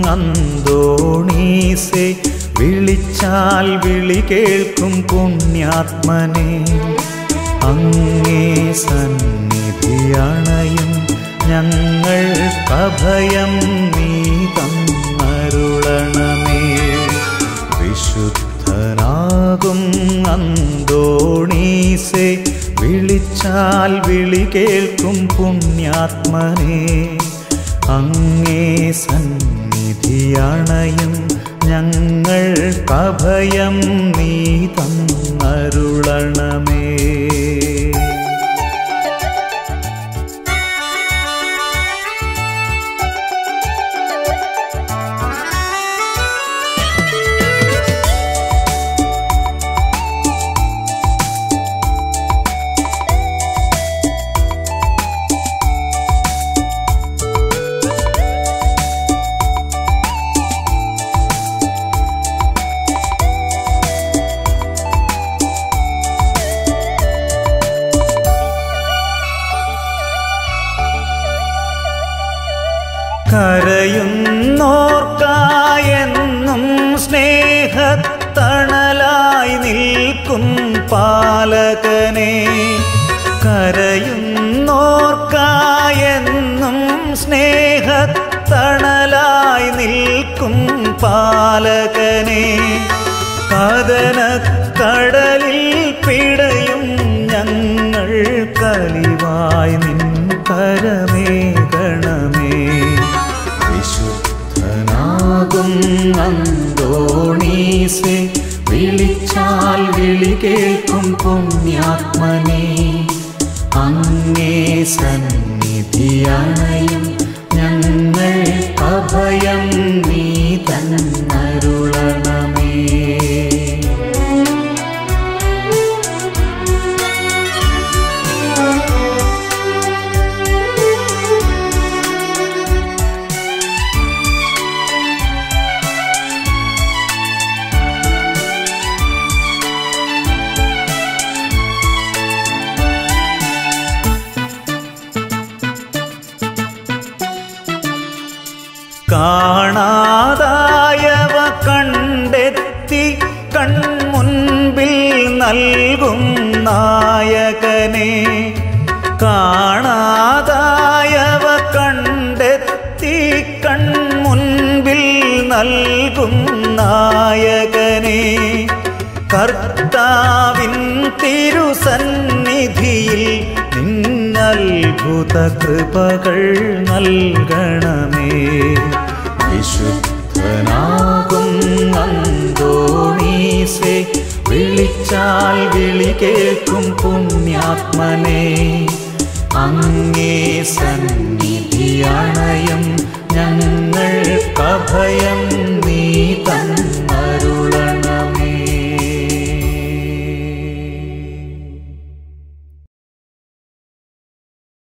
അന്തോണീസെ വിളിച്ചാൽ വിളി കേൾക്കും പുണ്യാത്മനെ അങ്ങേ സന്നിധിയണയും ഞങ്ങൾക്കഭയം നീ തന്നരുളണമേ വിശുദ്ധനാകും അന്തോണീസെ വിളിച്ചാൽ വിളി കേൾക്കും പുണ്യാത്മനെ അങ്ങേ സന്നിധിയണയും ഞങ്ങൾക്കഭയം നീ തന്നരുളണമേ കരയുന്നോർക്കായെന്നും സ്നേഹത്തണലായി നിൽക്കും പാലകനെ കരയുന്നോർക്കായെന്നും സ്നേഹത്തണലായി നിൽക്കും പാലകനെ കടലിൽ പിടയും ഞങ്ങൾ കലിവായി നിൻ കരമേകണമേ വിശുദ്ധനാകും അന്തോണീസെ വിളിച്ചാൽ വിളി കേൾക്കും പുണ്യാത്മനെ അങ്ങേ സന്നിധിയണയും ഞങ്ങൾ അഭയം നീ തന്നരുളണമേ കാണാതായവ കണ്ടെത്തി കൺമുൻപിൽ നൽകും നായകനെ കാണാതായവ കണ്ടെത്തി കൺമുൻപിൽ നൽകും നായകനെ കർത്താവിൻ തിരുസന്നിധിയിൽ നിന്നത്ഭുത കൃപകൾ നൽകണമേ വിശുദ്ധനാകും അന്തോണീസെ വിളിച്ചാൽ വിളി കേൾക്കും പുണ്യാത്മനെ അങ്ങേ സന്നിധിയണയും ഞങ്ങൾക്കഭയം